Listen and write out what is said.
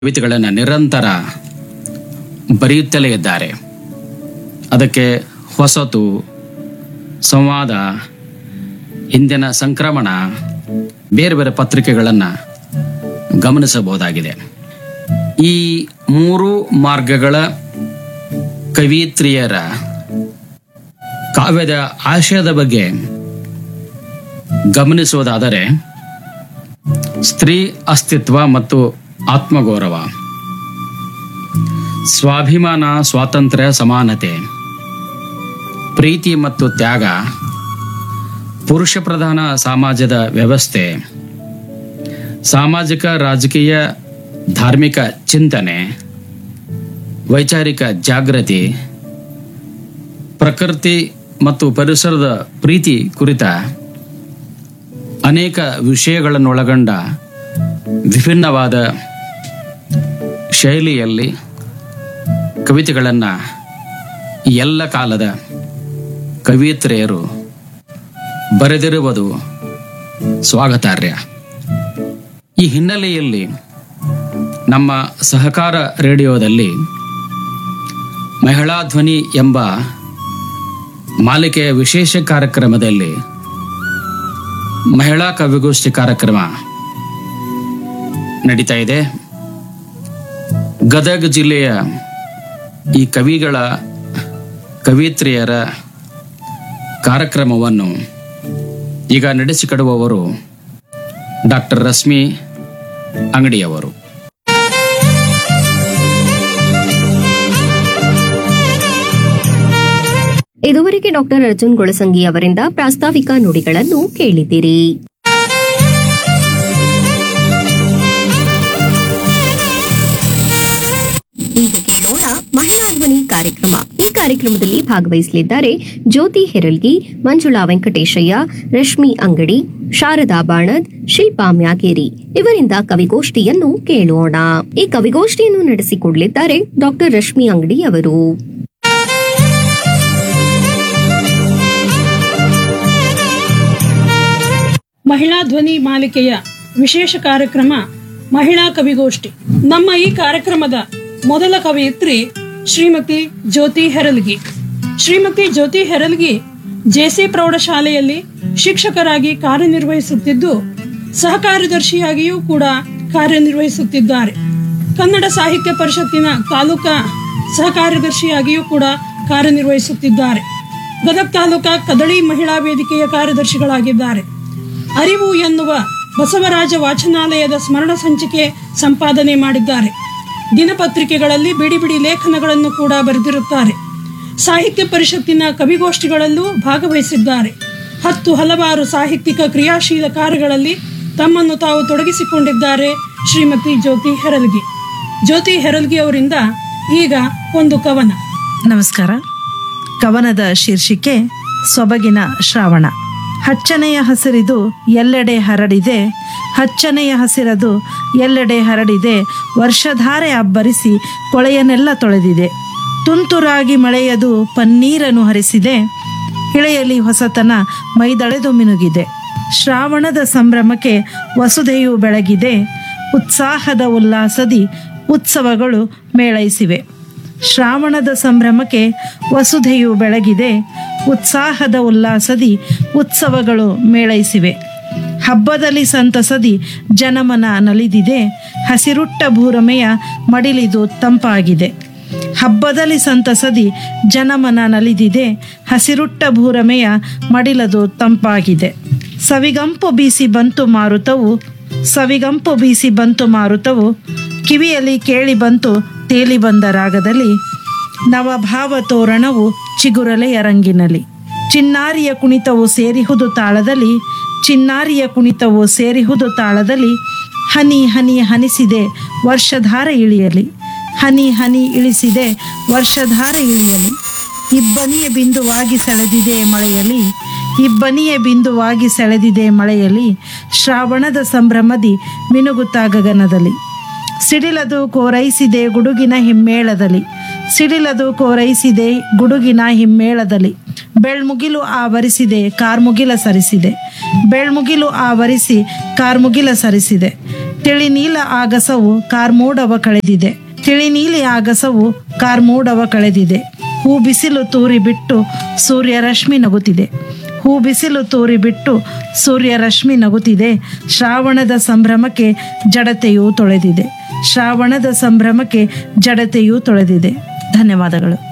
ಕವಿತೆಗಳನ್ನು ನಿರಂತರ ಬರೆಯುತ್ತಲೇ ಇದ್ದಾರೆ ಅದಕ್ಕೆ ಹೊಸತು ಸಂವಾದ ಇಂದಿನ ಸಂಕ್ರಮಣ ಬೇರೆ ಬೇರೆ ಪತ್ರಿಕೆಗಳನ್ನು ಗಮನಿಸಬಹುದಾಗಿದೆ ಈ ಮೂರು ಮಾರ್ಗಗಳ ಕವಿತ್ರಿಯರ ಕಾವ್ಯದ ಆಶಯದ ಬಗ್ಗೆ ಗಮನಿಸುವುದಾದರೆ ಸ್ತ್ರೀ ಅಸ್ತಿತ್ವ ಮತ್ತು ಆತ್ಮಗೌರವ ಸ್ವಾಭಿಮಾನ ಸ್ವಾತಂತ್ರ್ಯ ಸಮಾನತೆ ಪ್ರೀತಿ ಮತ್ತು ತ್ಯಾಗ ಪುರುಷ ಪ್ರಧಾನ ಸಮಾಜದ ವ್ಯವಸ್ಥೆ ಸಾಮಾಜಿಕ ರಾಜಕೀಯ ಧಾರ್ಮಿಕ ಚಿಂತನೆ ವೈಚಾರಿಕ ಜಾಗೃತಿ ಪ್ರಕೃತಿ ಮತ್ತು ಪರಿಸರದ ಪ್ರೀತಿ ಕುರಿತ ಅನೇಕ ವಿಷಯಗಳನ್ನೊಳಗೊಂಡ ವಿಭಿನ್ನವಾದ ಶೈಲಿಯಲ್ಲಿ ಕವಿತೆಗಳನ್ನು ಎಲ್ಲ ಕಾಲದ ಕವಿಯತ್ರಿಯರು ಬರೆದಿರುವುದು ಸ್ವಾಗತಾರ್ಹ ಈ ಹಿನ್ನೆಲೆಯಲ್ಲಿ ನಮ್ಮ ಸಹಕಾರ ರೇಡಿಯೋದಲ್ಲಿ ಮಹಿಳಾ ಧ್ವನಿ ಎಂಬ ಮಾಲಿಕೆಯ ವಿಶೇಷ ಕಾರ್ಯಕ್ರಮದಲ್ಲಿ ಮಹಿಳಾ ಕವಿಗೋಷ್ಠಿ ಕಾರ್ಯಕ್ರಮ ನಡೀತಾ ಇದೆ ಗದಗ ಜಿಲ್ಲೆಯ ಈ ಕವಿಗಳ ಕವಿತ್ರಿಯರ ಕಾರ್ಯಕ್ರಮವನ್ನು ಈಗ ನಡೆಸಿಕೊಡುವವರು ಡಾಕ್ಟರ್ ರಶ್ಮಿ ಅಂಗಡಿಯವರು ಇದುವರೆಗೆ ಡಾಕ್ಟರ್ ಅರ್ಜುನ್ ಗೊಳಸಂಗಿ ಅವರಿಂದ ಪ್ರಾಸ್ತಾವಿಕ ನುಡಿಗಳನ್ನು ಕೇಳಿದಿರಿ ಈಗ ಕೇಳೋಣ ಮಹಿಳಾ ಧ್ವನಿ ಕಾರ್ಯಕ್ರಮ ಈ ಕಾರ್ಯಕ್ರಮದಲ್ಲಿ ಭಾಗವಹಿಸಲಿದ್ದಾರೆ ಜ್ಯೋತಿ ಹೆರಲ್ಗಿ ಮಂಜುಳಾ ವೆಂಕಟೇಶಯ್ಯ ರಶ್ಮಿ ಅಂಗಡಿ ಶಾರದಾ ಬಾಣದ್ ಶಿಲ್ಪಾ ಮ್ಯಾಗೇರಿ ಇವರಿಂದ ಕವಿಗೋಷ್ಠಿಯನ್ನು ಕೇಳೋಣ ಈ ಕವಿಗೋಷ್ಠಿಯನ್ನು ನಡೆಸಿಕೊಡಲಿದ್ದಾರೆ ಡಾಕ್ಟರ್ ರಶ್ಮಿ ಅಂಗಡಿ ಅವರು ಮಹಿಳಾ ಧ್ವನಿ ಮಾಲಿಕೆಯ ವಿಶೇಷ ಕಾರ್ಯಕ್ರಮ ಮಹಿಳಾ ಕವಿಗೋಷ್ಠಿ ನಮ್ಮ ಈ ಕಾರ್ಯಕ್ರಮದ ಮೊದಲ ಕವಯಿತ್ರಿ ಶ್ರೀಮತಿ ಜ್ಯೋತಿ ಹೆರಲ್ಗಿ ಶ್ರೀಮತಿ ಜ್ಯೋತಿ ಹೆರಲ್ಗಿ ಜೆಸಿ ಪ್ರೌಢಶಾಲೆಯಲ್ಲಿ ಶಿಕ್ಷಕರಾಗಿ ಕಾರ್ಯನಿರ್ವಹಿಸುತ್ತಿದ್ದು ಸಹ ಕಾರ್ಯದರ್ಶಿಯಾಗಿಯೂ ಕೂಡ ಕಾರ್ಯನಿರ್ವಹಿಸುತ್ತಿದ್ದಾರೆ ಕನ್ನಡ ಸಾಹಿತ್ಯ ಪರಿಷತ್ತಿನ ತಾಲೂಕಾ ಸಹ ಕಾರ್ಯದರ್ಶಿಯಾಗಿಯೂ ಕೂಡ ಕಾರ್ಯನಿರ್ವಹಿಸುತ್ತಿದ್ದಾರೆ ಗದಗ ತಾಲೂಕಾ ಕದಳಿ ಮಹಿಳಾ ವೇದಿಕೆಯ ಕಾರ್ಯದರ್ಶಿಗಳಾಗಿದ್ದಾರೆ ಅರಿವು ಎನ್ನುವ ಬಸವರಾಜ ವಾಚನಾಲಯದ ಸ್ಮರಣ ಸಂಚಿಕೆ ಸಂಪಾದನೆ ಮಾಡಿದ್ದಾರೆ ದಿನಪತ್ರಿಕೆಗಳಲ್ಲಿ ಬಿಡಿ ಬಿಡಿ ಲೇಖನಗಳನ್ನು ಕೂಡ ಬರೆದಿರುತ್ತಾರೆ ಸಾಹಿತ್ಯ ಪರಿಷತ್ತಿನ ಕವಿಗೋಷ್ಠಿಗಳಲ್ಲೂ ಭಾಗವಹಿಸಿದ್ದಾರೆ ಹತ್ತು ಹಲವಾರು ಸಾಹಿತ್ಯಿಕ ಕ್ರಿಯಾಶೀಲ ಕಾರ್ಯಗಳಲ್ಲಿ ತಮ್ಮನ್ನು ತಾವು ತೊಡಗಿಸಿಕೊಂಡಿದ್ದಾರೆ ಶ್ರೀಮತಿ ಜ್ಯೋತಿ ಹೆರಲ್ಗಿ ಜ್ಯೋತಿ ಹೆರಲ್ಗಿ ಅವರಿಂದ ಈಗ ಒಂದು ಕವನ ನಮಸ್ಕಾರ ಕವನದ ಶೀರ್ಷಿಕೆ ಸೊಬಗಿನ ಶ್ರಾವಣ ಹಚ್ಚನೆಯ ಹಸಿರಿದು ಎಲ್ಲೆಡೆ ಹರಡಿದೆ ಹಚ್ಚನೆಯ ಹಸಿರದು ಎಲ್ಲೆಡೆ ಹರಡಿದೆ ವರ್ಷಧಾರೆ ಅಬ್ಬರಿಸಿ ಕೊಳೆಯನ್ನೆಲ್ಲ ತೊಳೆದಿದೆ ತುಂತುರಾಗಿ ಮಳೆಯದು ಪನ್ನೀರನ್ನು ಹರಿಸಿದೆ ಇಳೆಯಲಿ ಹೊಸತನ ಮೈದಳೆದು ಮಿನುಗಿದೆ ಶ್ರಾವಣದ ಸಂಭ್ರಮಕ್ಕೆ ವಸುಧೆಯು ಬೆಳಗಿದೆ ಉತ್ಸಾಹದ ಉಲ್ಲಾಸದಿ ಉತ್ಸವಗಳು ಮೇಳೈಸಿವೆ ಶ್ರಾವಣದ ಸಂಭ್ರಮಕ್ಕೆ ವಸುಧೆಯು ಬೆಳಗಿದೆ ಉತ್ಸಾಹದ ಉಲ್ಲಾಸದಿ ಉತ್ಸವಗಳು ಮೇಳೈಸಿವೆ ಹಬ್ಬದಲ್ಲಿ ಸಂತಸದಿ ಜನಮನ ನಲಿದಿದೆ ಹಸಿರುಟ್ಟ ಭೂರಮೆಯ ಮಡಿಲಿದು ತಂಪಾಗಿದೆ ಹಬ್ಬದಲ್ಲಿ ಸಂತಸದಿ ಜನಮನ ನಲಿದಿದೆ ಹಸಿರುಟ್ಟ ಭೂರಮೆಯ ಮಡಿಲದು ತಂಪಾಗಿದೆ ಸವಿಗಂಪು ಬೀಸಿ ಬಂತು ಮಾರುತವು ಸವಿಗಂಪು ಬೀಸಿ ಬಂತು ಮಾರುತವು ಕಿವಿಯಲ್ಲಿ ಕೇಳಿ ಬಂತು ತೇಲಿ ಬಂದ ರಾಗದಲ್ಲಿ ನವಭಾವ ತೋರಣವು ಚಿಗುರಲೆಯ ರಂಗಿನಲ್ಲಿ ಚಿನ್ನಾರಿಯ ಕುಣಿತವು ಸೇರಿಹುದು ತಾಳದಲ್ಲಿ ಚಿನ್ನಾರಿಯ ಕುಣಿತವು ಸೇರಿಹುದು ತಾಳದಲ್ಲಿ ಹನಿ ಹನಿ ಹನಿಸಿದೆ ವರ್ಷಧಾರ ಇಳಿಯಲಿ ಹನಿ ಹನಿ ಇಳಿಸಿದೆ ವರ್ಷಧಾರ ಇಳಿಯಲಿ ಇಬ್ಬನಿಯ ಬಿಂದುವಾಗಿ ಸೆಳೆದಿದೆ ಮಳೆಯಲಿ ಇಬ್ಬನಿಯ ಬಿಂದುವಾಗಿ ಸೆಳೆದಿದೆ ಮಳೆಯಲಿ ಶ್ರಾವಣದ ಸಂಭ್ರಮದಿ ಮಿನುಗುತ್ತಾ ಗಗನದಲ್ಲಿ ಸಿಡಿಲದು ಕೋರೈಸಿದೆ ಗುಡುಗಿನ ಹಿಮ್ಮೇಳದಲ್ಲಿ ಸಿಡಿಲದು ಕೋರೈಸಿದೆ ಗುಡುಗಿನ ಹಿಮ್ಮೇಳದಲ್ಲಿ ಬೆಳ್ಮುಗಿಲು ಆವರಿಸಿದೆ ಕಾರ್ಮುಗಿಲ ಸರಿಸಿದೆ ಬೆಳ್ಮುಗಿಲು ಆವರಿಸಿ ಕಾರ್ಮುಗಿಲ ಸರಿಸಿದೆ ತಿಳಿ ನೀಲ ಆಗಸವು ಕಾರ್ಮೋಡವ ಕಳೆದಿದೆ ತಿಳಿ ನೀಲಿ ಆಗಸವು ಕಾರ್ಮೋಡವ ಕಳೆದಿದೆ ಹೂ ಬಿಸಿಲು ತೂರಿ ಬಿಟ್ಟು ಸೂರ್ಯ ರಶ್ಮಿ ನಗುತ್ತಿದೆ ಹೂ ಬಿಸಿಲು ತೂರಿ ಬಿಟ್ಟು ಸೂರ್ಯ ರಶ್ಮಿ ನಗುತ್ತಿದೆ ಶ್ರಾವಣದ ಸಂಭ್ರಮಕ್ಕೆ ಜಡತೆಯು ತೊಳೆದಿದೆ ಶ್ರಾವಣದ ಸಂಭ್ರಮಕ್ಕೆ ಜಡತೆಯು ತೊಳೆದಿದೆ ಧನ್ಯವಾದಗಳು